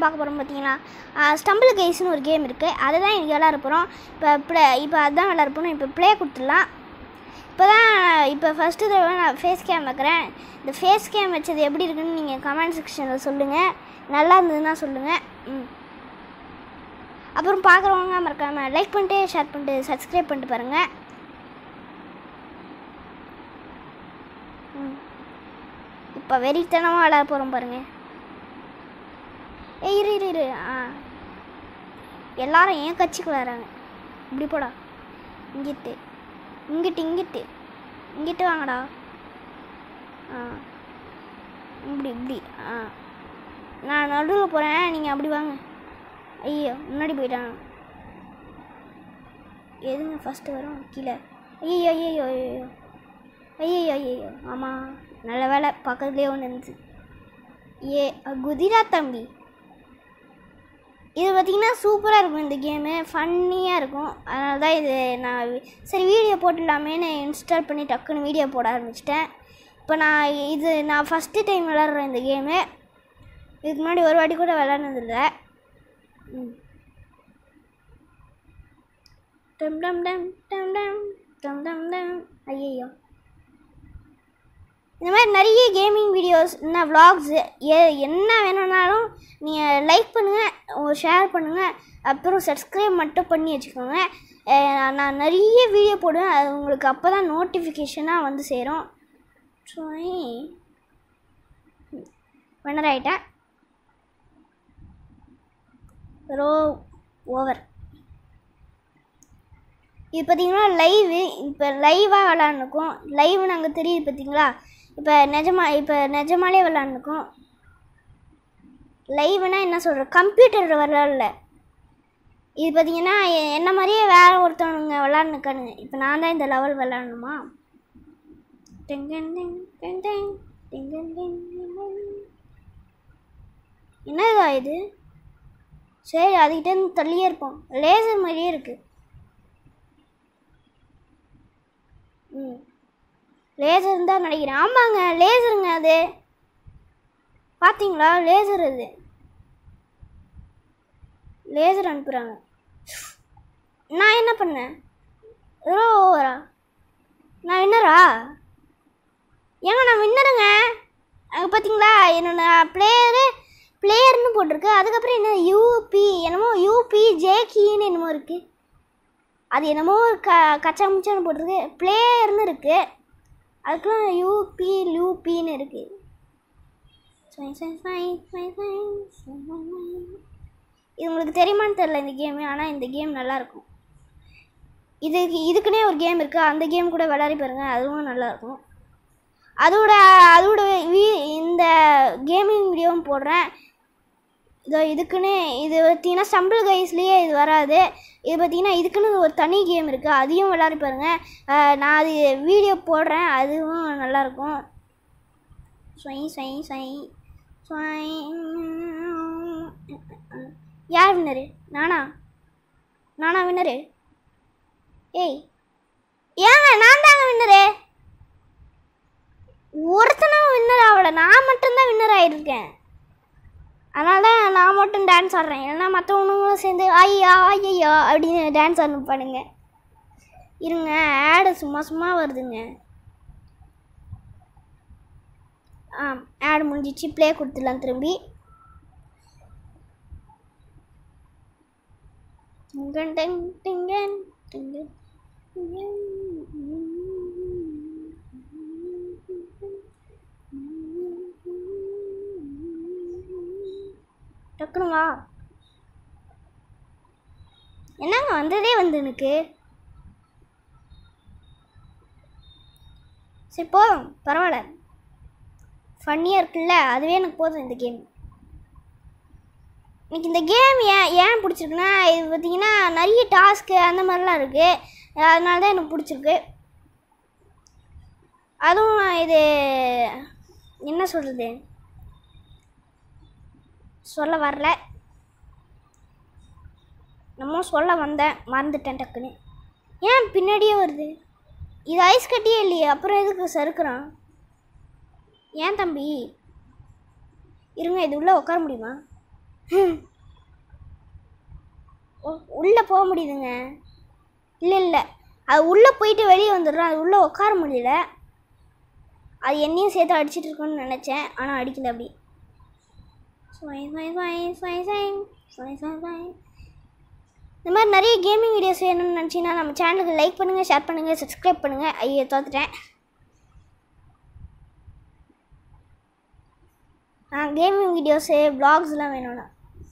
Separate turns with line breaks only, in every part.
பார்க்க போகிறோம் பார்த்தீங்கன்னா ஸ்டம்பிள் கைஸ்னு ஒரு கேம் இருக்குது அதை தான் இன்றைக்கி விளாட போகிறோம் இப்போ ப்ளே இப்போ அதுதான் விளாட போகிறோம் இப்போ ப்ளே கொடுத்துடலாம் இப்போ தான் இப்போ ஃபஸ்ட்டு தடவை நான் ஃபேஸ் கேம் வைக்கிறேன் இந்த ஃபேஸ் கேம் வச்சது எப்படி இருக்குன்னு நீங்கள் கமெண்ட் செக்ஷனில் சொல்லுங்கள் நல்லா இருந்ததுன்னா சொல்லுங்கள் ம் அப்புறம் பார்க்குறவங்க மறக்காமல் லைக் பண்ணிட்டு ஷேர் பண்ணிட்டு சப்ஸ்கிரைப் பண்ணிட்டு பாருங்கள் ம் இப்போ வெறித்தனமாக விளாட போகிறோம் பாருங்கள் ஏய் இரு இரு இரு ஆ எல்லாரும் ஏன் கட்சிக்கு வராங்க இப்படி போடா இங்கிட்டு இங்கிட்டு இங்கிட்டு இங்கிட்டு வாங்கடா ஆ இப்படி இப்படி ஆ நான் நடுவில் போகிறேன் நீங்கள் அப்படி வாங்க ஐயோ முன்னாடி போயிட்டாங்க எதுங்க ஃபஸ்ட்டு வரும் கீழே ஐயோ ஐயோ ஐயோ ஐயோ ஐயோ ஆமாம் நல்ல வேலை பக்கத்துலேயே ஒன்று இருந்துச்சு ஏ குதிரா தம்பி இது பார்த்திங்கன்னா சூப்பராக இருக்கும் இந்த கேமு ஃபன்னியாக இருக்கும் அதனால தான் இது நான் வி- சரி வீடியோ போட்டுடலாமேன்னு இன்ஸ்டால் பண்ணி டக்குன்னு வீடியோ போட ஆரம்பிச்சிட்டேன் இப்போ நான் இது நான் ஃபஸ்ட்டு டைம் விளாட்றேன் இந்த கேமு இதுக்கு முன்னாடி ஒரு வாட்டி கூட விளாட்னதில்லை ம் டம் டம் டம் டம் டம் டம் டம் டம் ஐயோ இந்த மாதிரி நிறைய கேமிங் வீடியோஸ் என்ன vlogs எ என்ன வேணும்னாலும் நீங்கள் லைக் பண்ணுங்கள் ஷேர் பண்ணுங்கள் அப்புறம் சப்ஸ்கிரைப் மட்டும் பண்ணி வச்சுக்கோங்க அஹ் நான் நிறைய வீடியோ போடுவேன் அது உங்களுக்கு அப்போ தான் நோட்டிஃபிகேஷனாக வந்து சேரும் வினர் ஆகிட்டேன் ரோ ஓவர் இது பார்த்தீங்கன்னா லைவு இப்போ லைவாக விளாட்னுக்கோம் லைவ் நாங்கள் தெரியுது பார்த்தீங்களா இப்போ நிஜமா இப்போ நிஜமாலே விளாட்னுக்கோம் லைவ்னா என்ன சொல்கிறேன் கம்ப்யூட்டர் விளாட்ல இது பார்த்தீங்கன்னா எ- என்ன மாதிரியே வேற ஒருத்தவனுங்க விளாட்னுக்கானுங்க இப்போ நான் தான் இந்த லெவல் விளாட்ணுமா டிங்கன் டிங் டிங் டிங் டிங்கன் டிங் டிங் டிங். என்னதா இது சரி அதுக்கிட்ட இருந்து தள்ளியே இருப்போம் லேசர் மாதிரியே இருக்குது ம் லேசர் தான் நினைக்கிறேன் ஆமாங்க லேசருங்க அது பார்த்தீங்களா லேசர் அது லேசர் அனுப்புகிறாங்க நான் என்ன பண்ணேன் ஏதோ ஓவரா நான் வின்னரா ஏங்க நான் வின்னருங்க அங்கே பார்த்தீங்களா என்னோட பிளேயரு பிளேயர்னு போட்டிருக்கு அதுக்கப்புறம் என்ன யூபி என்னமோ யூபி ஜேகின்னு என்னமோ இருக்குது அது என்னமோ ஒரு க கச்சா முச்சான்னு போட்டிருக்கு பிளேயர்னு இருக்குது அதுக்குலாம் யூபி லூபின்னு இருக்குது இது உங்களுக்கு தெரியுமான்னு தெரில இந்த கேமு ஆனால் இந்த கேம் நல்லாயிருக்கும் இதுக்கு இதுக்குன்னே ஒரு கேம் இருக்குது அந்த கேம் கூட விளையாடி பாருங்க அதுவும் நல்லாயிருக்கும் அதோட அதோட வீ இந்த கேமிங் வீடியோவும் போடுறேன் இதோ இதுக்குன்னு இது பார்த்தீங்கன்னா ஸ்டம்பிள் கைஸ்லேயே இது வராது இது பார்த்தீங்கன்னா இதுக்குன்னு ஒரு தனி கேம் இருக்குது அதையும் விளையாடி பாருங்கள் அஹ் நான் அது வீடியோ போடுறேன் அதுவும் நல்லாயிருக்கும் ஸ்வை ஸ்வை ஸ்வை ஸ்வை யார் வின்னரு நானா நானா வின்னரு ஏய் ஏங்க நான் தாங்க வின்னரு ஒருத்தனும் வின்னர் ஆகல நான் மட்டும்தான் வின்னர் ஆகிருக்கேன் அதனால தான் நான் மட்டும் டான்ஸ் ஆடுறேன் இல்லைன்னா மற்றவனுங்களும் சேர்ந்து ஐயா ஐயையோ அப்படின்னு டான்ஸ் ஆடணுப்பானுங்க இருங்க ஆடு சும்மா சும்மா வருதுங்க ஆ ஆடு முடிஞ்சிச்சு ப்ளே கொடுத்துடலாம் திரும்பி டிங்கன் டிங் டிங்கன் டிங்கன் டக்குனு வா என்னங்க வந்ததே வந்து எனக்கு சரி போதும் பரவாயில்ல ஃபன்னியாக இருக்குல்ல அதுவே எனக்கு போதும் இந்த கேம் எனக்கு இந்த கேம் ஏன் ஏன் பிடிச்சிருக்குன்னா இது பார்த்தீங்கன்னா நிறைய டாஸ்க்கு அந்த மாதிரிலாம் இருக்குது அதனால தான் எனக்கு பிடிச்சிருக்கு அதுவும் இது என்ன சொல்கிறது சொல்ல வரல நம்ம சொல்ல வந்தேன் மறந்துட்டேன் டக்குன்னு ஏன் பின்னாடியே வருது இது ஐஸ் கட்டியே இல்லையே அப்புறம் எதுக்கு சறுக்குறான் ஏன் தம்பி இருங்க இது உள்ளே உட்கார முடியுமா உள்ளே போக முடியுதுங்க இல்லை இல்லை அது உள்ளே போயிட்டு வெளியே வந்துடுறோம் அது உள்ளே உட்கார முடியல அது என்னையும் சேர்த்து அடிச்சிட்டு இருக்குன்னு நினச்சேன் ஆனால் அடிக்கல அப்படி ஸ்வை, ஸ்வை, ஸ்வை, ஸ்வை, ஸ்வை, ஸ்வை, ஸ்வை, ஸ்வை. இந்த மாதிரி நிறைய கேமிங் வீடியோஸ் வேணும்னு நினச்சிங்கன்னா நம்ம சேனலுக்கு லைக் பண்ணுங்கள் ஷேர் பண்ணுங்கள் சப்ஸ்கிரைப் பண்ணுங்கள் ஐயோ தோத்துட்டேன் ஆ கேமிங் வீடியோஸு வ்ளாக்ஸ்லாம் வேணும்னா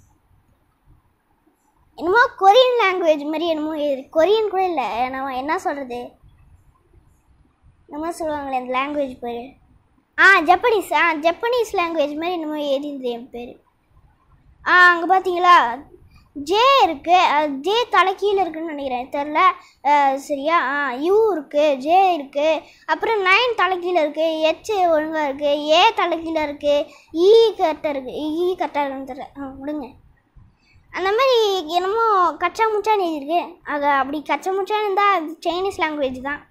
என்னமோ கொரியன் லாங்குவேஜ் மாதிரி என்னமோ இது கொரியன் கூட இல்லை நம்ம என்ன சொல்கிறது என்னமோ சொல்லுவாங்களே அந்த லாங்குவேஜ் பேர் ஆ ஜப்பனீஸ் ஆ ஜப்பனீஸ் லாங்குவேஜ் மாதிரி என்னமோ எழுதிருந்தது என் பேர் ஆ அங்கே பார்த்தீங்களா ஜே இருக்குது அது ஜே தலைக்கீழ இருக்குன்னு நினைக்கிறேன் தெரில சரியா ஆ யூ இருக்குது ஜே இருக்குது அப்புறம் நைன் தலைக்கீழ இருக்குது ஹெச் ஒழுங்காக இருக்குது ஏ தலைக்கீழ இருக்குது இ கரெக்டாக இருக்குது இ கரெக்டாக இருக்குன்னு தெரில ஆ விடுங்க அந்த மாதிரி என்னமோ கச்சா முச்சான்னு எழுதியிருக்கு அது அப்படி கச்சா முச்சான்னு இருந்தால் அது சைனீஸ் லாங்குவேஜ் தான்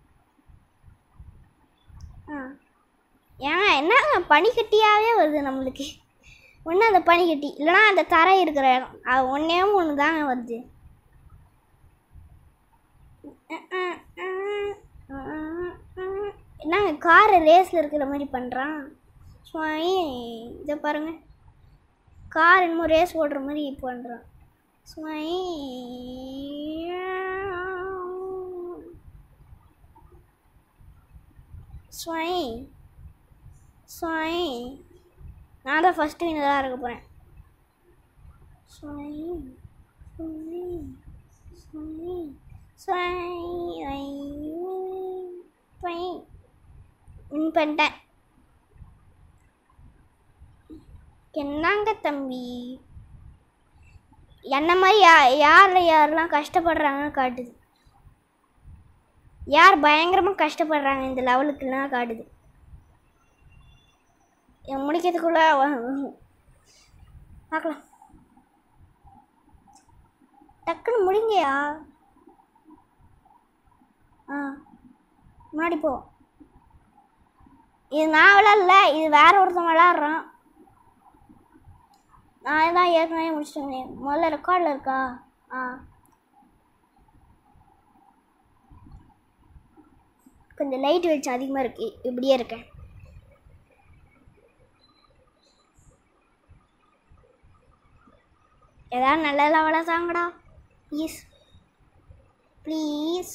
ஆ ஏங்க என்னங்க பனிக்கட்டியாகவே வருது நம்மளுக்கு ஒன்று அந்த பனிக்கட்டி இல்லைனா அந்த தரை இருக்கிற இடம் அது ஒன்றே ஒன்று தாங்க வருது என்னங்க காரை ரேஸில் இருக்கிற மாதிரி பண்ணுறான் சுவாமி இதை பாருங்கள் கார் என்னமோ ரேஸ் ஓடுற மாதிரி பண்ணுறான் சுவாமி சுவாமி சுவாமி நான் தான் ஃபஸ்ட்டு வினராக இருக்க போகிறேன் சுவாமி சுவாமி சுவாமி சுவாமி வின் பண்ணிட்டேன் என்னங்க தம்பி என்ன மாதிரி யா யாரில் யாரெல்லாம் கஷ்டப்படுறாங்கன்னு காட்டுது யார் பயங்கரமாக கஷ்டப்படுறாங்க இந்த லெவலுக்குலாம் காட்டுது இவன் முடிக்கிறதுக்குள்ள அவன் பார்க்கலாம் டக்குன்னு முடிங்கயா ஆ முன்னாடி போ இது நான் விளாட்ல இது வேற ஒருத்தன் விளாட்றான் நான் தான் ஏற்கனவே முடிச்சிட்டேன் முதல்ல ரெக்கார்டில் இருக்கா ஆ கொஞ்சம் லைட் வெளிச்சம் அதிகமாக இருக்கு இப்படியே இருக்கேன் ஏதாவது நல்ல லெவலாக தாங்கடா ப்ளீஸ் ப்ளீஸ்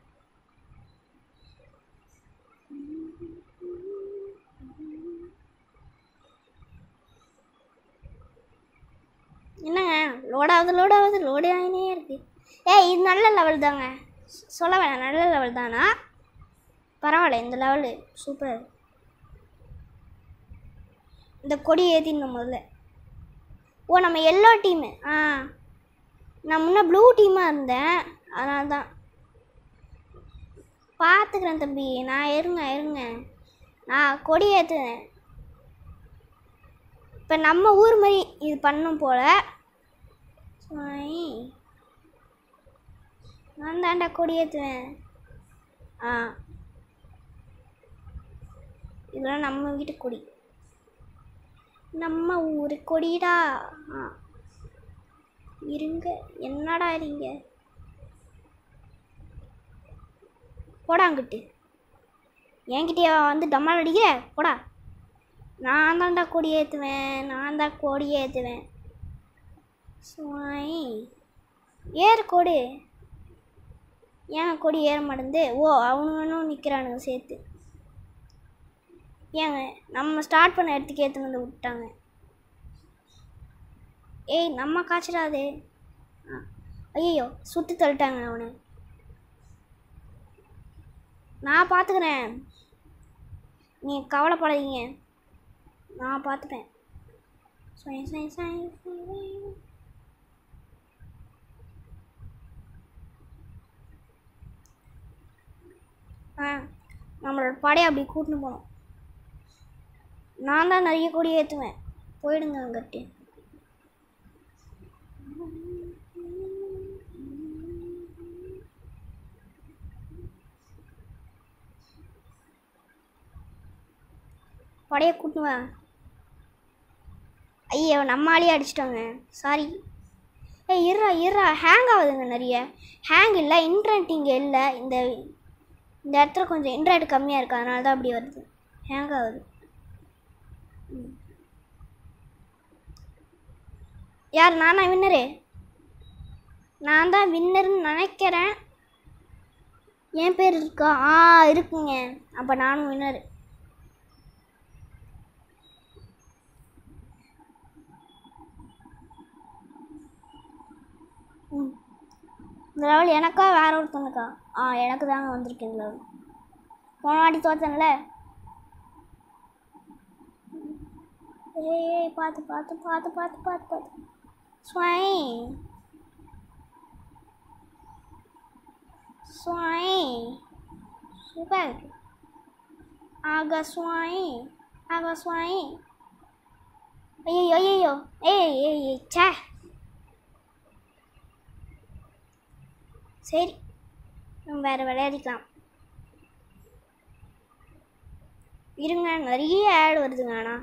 என்னங்க லோடாவது லோடாவது லோடு ஆகினே இருக்கு ஏய் இது நல்ல லெவல் தாங்க சொ- சொல்ல வேணாம் நல்ல லெவல் தானா பரவாயில்ல இந்த லெவலு சூப்பர் இந்த கொடி ஏற்றிடணும் முதல்ல ஓ நம்ம எல்லோ டீமு ஆ நான் முன்ன ப்ளூ டீமாக இருந்தேன் அதனால தான் பார்த்துக்கிறேன் தம்பி நான் இருங்க இருங்க நான் கொடி ஏற்றுவேன் இப்போ நம்ம ஊர் மாதிரி இது பண்ணும் போல் சாய். நான் தாண்டா கொடி ஏற்றுவேன் ஆ இதெல்லாம் நம்ம வீட்டு கொடி நம்ம ஊர் கொடிடா ஆ இருங்க என்னடா இருங்க போடாங்கிட்டு என்கிட்டயா வந்து டம்மால் அடிக்கிற போடா நான் தான்டா கொடி ஏற்றுவேன் நான் தான் கொடி ஏற்றுவேன் சுவாய் ஏறு கொடு ஏன் கொடி ஏற மாட்டேங்குது ஓ அவனுங்களும் நிற்கிறானுங்க சேர்த்து ஏங்க நம்ம ஸ்டார்ட் பண்ண இடத்துக்கு ஏற்றுன்னு வந்து விட்டாங்க ஏய் நம்ம காய்ச்சிடாதே ஆ ஐயோ சுட்டு தள்ளிட்டாங்க அவனை நான் பார்த்துக்கிறேன் நீ கவலைப்படாதீங்க நான் பார்த்துப்பேன் சொய், சொய், சொய், சொய். ஆ நம்மளோட படையை அப்படி கூட்டின்னு போனோம் நான் தான் நிறைய கொடி ஏற்றுவேன் போயிடுங்க அங்கிட்டு படையை கூட்டுவேன் ஐ ஐயோ நம்மளாலே அடிச்சிட்டோங்க சாரி ஏய் இருறா இருறா ஹேங் ஆகுதுங்க நிறைய ஹேங் இல்லை இன்டர்நெட் இங்கே இல்லை இந்த இந்த இடத்துல கொஞ்சம் இன்டர்நெட் கம்மியாக இருக்குது அதனால தான் அப்படி வருது ஹேங் ஆகுது ம். யார் நானா வின்னரு நான் தான் வின்னர்னு நினைக்கிறேன் என் பேர் இருக்கா ஆ இருக்குங்க அப்போ நானும் வின்னர் ம் இந்த லெவல் எனக்கா வேற ஒருத்தனுக்கா ஆ எனக்கு தாங்க வந்திருக்கு இந்த லெவல் போன வாட்டி தோத்தேன்ல ஏய் ஏய், பார்த்து பார்த்து பார்த்து பார்த்து பார்த்து பார்த்து ஸ்வை ஸ்வை சூப்பர் ஆகா ஸ்வை ஆகா ஸ்வை ஐயோ ஐயோ ஏய் ஏய் ஏய் சே சரி நம்ம வேறு விளையாடிக்கலாம் இருங்க நிறைய ஆட் வருதுங்க ஆனால்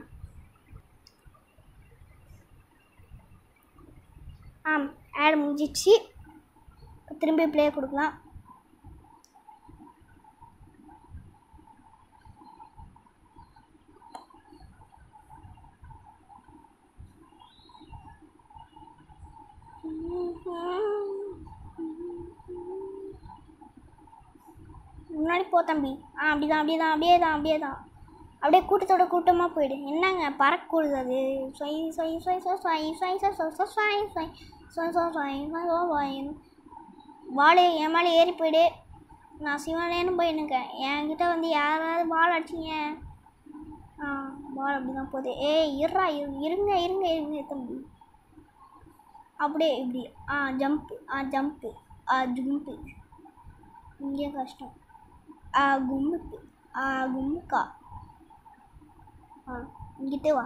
ஆம் ஆட் முடிஞ்சிடுச்சு இப்ப திரும்பி ப்ளே கொடுக்கலாம் முன்னாடி போ தம்பி ஆ அப்படிதான் அப்படியே தான் அப்படியே தான் அப்படியே தான் அப்படியே கூட்டத்தோட கூட்டமாக போயிடு என்னங்க பறக்கூடுது அது சொய் சொய் சொய் சொய் சொய் சொய் சொய் சொய் சொய் சொய் சொய் சொய் சொய் சொய் சொய் சொய் சொய் வாழை என் மேலே ஏறி போயிடு நான் சிவனேன்னு போயினுக்கேன் என்கிட்ட வந்து யாராவது பால் அடிச்சிங்க ஆ பால் அப்படி தான் போகுது ஏய் இருறா இரு- இருங்க இருங்க இருங்க தம்பி அப்படியே இப்படி ஆ ஜம்ப்பு ஆ ஜம்ப்பு ஆ ஜும்ப்பு இங்கே கஷ்டம் ஆ கும்முக்கு ஆ கும்முக்கா ஆ இங்கிட்டே வா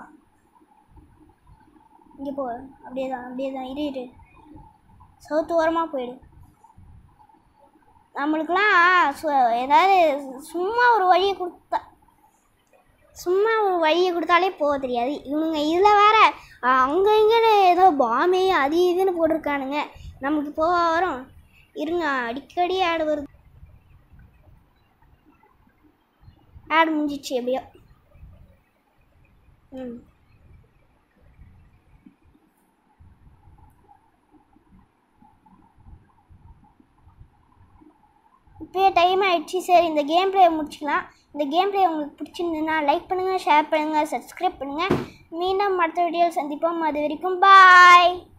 இங்கே போ அப்படியே தான் அப்படியே தான் இரு இரு சவுத்து ஓரமாக போயிடு நம்மளுக்கெல்லாம் சு- ஏதாவது சும்மா ஒரு வழியை கொடுத்தா சும்மா ஒரு வழியை கொடுத்தாலே போக தெரியாது இவனுங்க இதில் வேற அங்கே இங்கேன்னு ஏதோ பாமே அது இதுன்னு போட்டிருக்கானுங்க நமக்கு போக வரும் இருங்க அடிக்கடி ஆடு வருது ஆடு முடிஞ்சிச்சு எப்படியோ ம் இப்போயே டைம் ஆயிடுச்சு சரி இந்த கேம் ப்ளே முடிச்சுக்கலாம் இந்த கேம் ப்ளே உங்களுக்கு பிடிச்சிருந்ததுன்னா லைக் பண்ணுங்கள் ஷேர் பண்ணுங்கள் சப்ஸ்கிரைப் பண்ணுங்கள் மீண்டும் அடுத்த வீடியோவில் சந்திப்போம் அது வரைக்கும் பாய்